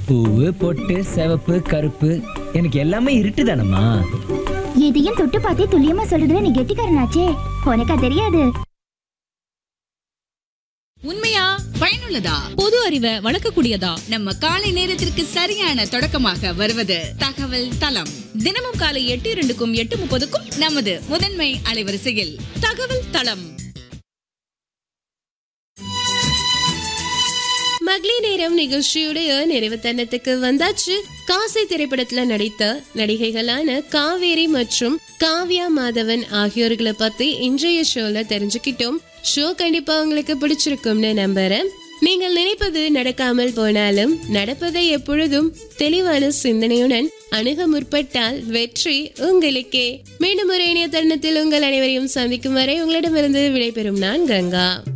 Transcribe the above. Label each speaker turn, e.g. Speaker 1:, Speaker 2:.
Speaker 1: பூவு பொட்டு சிவப்பு கருப்பு எனக்கு எல்லாமே இருட்டு தானம்மா
Speaker 2: எதையும் தொட்டு பார்த்தே துல்லியமா சொல்றதுல நீ கெட்டிக்காரனாச்சே உனக்கா தெரியாது
Speaker 3: உண்மையா பயனுள்ளதா
Speaker 4: பொது அறிவை வளர்க்கக்கூடியதா
Speaker 3: நம்ம காலை நேரத்திற்கு சரியான தொடக்கமாக வருவது தகவல் தளம்
Speaker 4: தினமும் காலை எட்டு இரண்டுக்கும் எட்டு முப்பதுக்கும்
Speaker 3: நமது முதன்மை அலைவரிசையில்
Speaker 4: தகவல் தளம்
Speaker 5: மகளிர் நேரம் நிகழ்ச்சியுடைய நிறைவு தருணத்துக்கு வந்தாச்சு காசை திரைப்படத்துல நடித்த நடிகைகளான காவேரி மற்றும் காவ்யா மாதவன் ஆகியோர்களை பத்தி இன்றைய ஷோல தெரிஞ்சுக்கிட்டோம் ஷோ கண்டிப்பா உங்களுக்கு பிடிச்சிருக்கும்னு நம்புறேன் நீங்கள் நினைப்பது நடக்காமல் போனாலும் நடப்பதை எப்பொழுதும் தெளிவான சிந்தனையுடன் அணுக முற்பட்டால் வெற்றி உங்களுக்கே மீண்டும் ஒரு இணைய தருணத்தில் உங்கள் அனைவரையும் சந்திக்கும் வரை உங்களிடமிருந்து விடைபெறும் நான் கங்கா